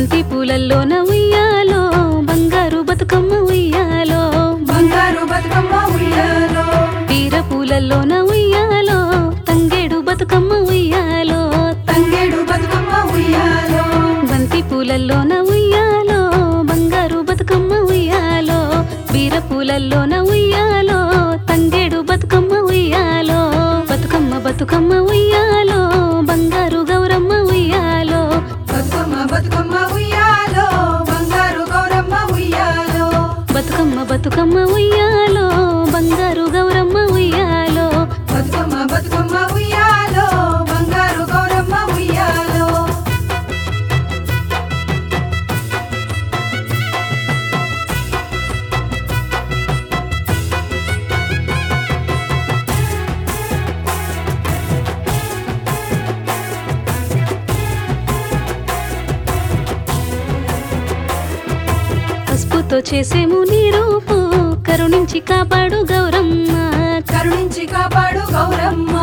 బంతి పూలల్లోన ఉయ్యాలో బంగారు బతుకమ్మ ఉయ్యాలో బంగారు బతుకమ్మ ఉయ్యాలో వీర పూలల్లోన ఉయ్యాలో తంగేడు బతుకమ్మ ఉయ్యాలో తంగేడు బతుకమ్మ ఉయ్యాలో బంతి పూలల్లోన ఉయ్యాలో బంగారు బతుకమ్మ ఉయ్యాలో వీర పూలల్లోన ఉయ్యాలో తంగేడు బతుకమ్మ ఉయ్యాలో బతుకమ్మ బతుకమ్మ ఉయ్యాలో బంగారు గౌరమ్మ ఉయ్యాలో బతుకమ్మ బతుకమ్మ ఉయ్యాలో బంగారు గౌరమ్మ ఉయ్యాలో బతుకమ్మ బతుకమ్మ ఉయ్యాలో బంగారు గౌరమ్మ ఉయ్యాలో బతుకమ్మ బతుకమ్మ ఉయ్యాలో బంగారు గౌరమ్మ ఉయ్యాలో పసుపుతో చేసేము నీ రూపు కరుణించి కాపాడు గౌరమ్మ కరుణించి కాపాడు గౌరమ్మ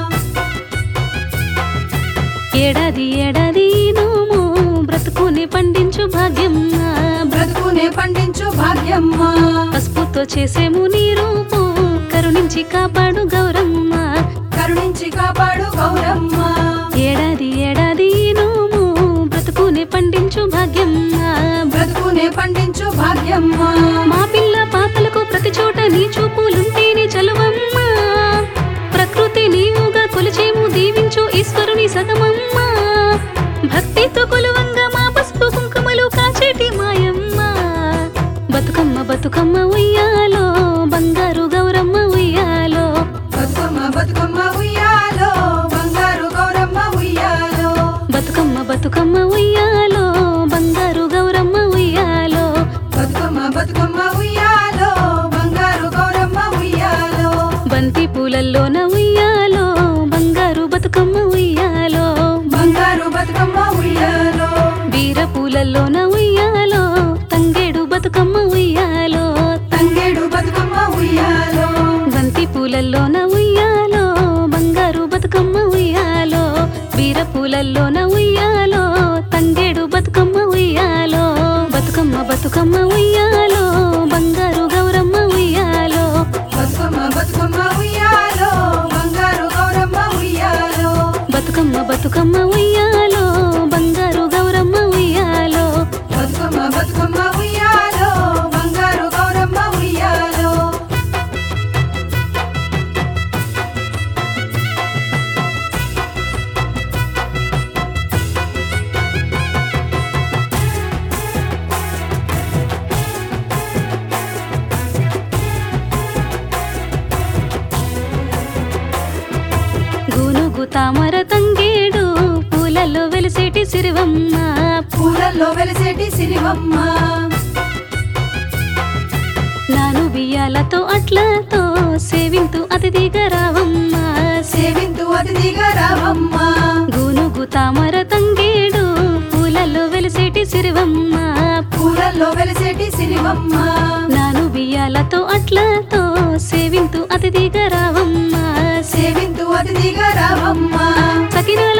ఏడాది ఏడాది నోము బ్రతుకుని పండించు భాగ్యమ్మ బ్రతుకునే పండించు భాగ్యమ్మ పసుపుతో చేసేము నీ రూపు కరుణించి కాపాడు గౌరమ్మ కరుణించి కాపాడు గౌరమ్మ ఏడాది ఏడాది నోము బ్రతుకుని పండించు భాగ్యమ్మ బ్రతుకునే పండించు భాగ్యమ్మ మా పిల్ల పాపలకు ప్రతి చోట నీ చూపులుంటేనే చలువమ్మ ప్రకృతి నీవుగా కొలిచేము దీవించు ఈశ్వరుని సగమమ్మ భక్తితో కొలువంగా మా పసుపు కుంకుమలు కాచేటి మాయమ్మ బతుకమ్మ బతుకమ్మ ఉయ్యాలో బంగారు గౌరమ్మ ఉయ్యాలో బతుకమ్మ బతుకమ్మ ఉయ్యాలో బంగారు గౌరమ్మ ఉయ్యాలో బతుకమ్మ బతుకమ్మ ఉయ్యాలో బంగారు గౌరమ్మ ఉయ్యాలో బతుకమ్మ బతుకమ్మ ఉయ్యాలో బంగారు గౌరమ్మ ఉయ్యాలో బంతి పూలల్లోన ఉయ్యాలో బంగారు బతుకమ్మ ఉయ్యాలో బంగారు బతుకమ్మ ఉయ్యాలో వీర పూలల్లోన ఉయ్యాలో తంగేడు బతుకమ్మ ఉయ్యాలో తంగేడు బతుకమ్మ ఉయ్యాలో బంతి పూలల్లోన ఉయ్యాలో బంగారు బతుకమ్మ ఉయ్యాలో వీర పూలల్లోన ఉయ్యాలో తంగేడు బతుకమ్మ ఉయ్యాలో బతుకమ్మ బతుకమ్మ ఉయ్యాలో బంగారు గౌరమ్మ ఉయ్యాలో బతుకమ్మ బతుకమ్మ ఉయ్యాలో బంగారు గౌరమ్మ ఉయ్యాలో బతుకమ్మ బతుకమ్మ ఉయ్యాలో బంగారు గౌరమ్మ ఉయ్యాలో బతుకమ్మ బతుకమ్మ ఉయ్యాలో బంగారు గౌరమ్మ ఉయ్యాలో గూనుగు తామర తంగేడు పూలలో వెలిసేటి సిరివమ్మ పూలల్లో వెలిసేటి సిరివమ్మ నాను బియ్యాలతో అట్లతో సేవింతు అతిథిగా రావమ్మ సేవింతు అతిథిగా రావమ్మ గూనుగు తామర తంగేడు పూలలో వెలిసేటి సిరివమ్మ పూలల్లో వెలిసేటి సిరివమ్మ నాను బియ్యాలతో అట్లతో సేవింతు అతిథిగా రావమ్మ సేవింతు అతిథిగా రావమ్మ సకినాల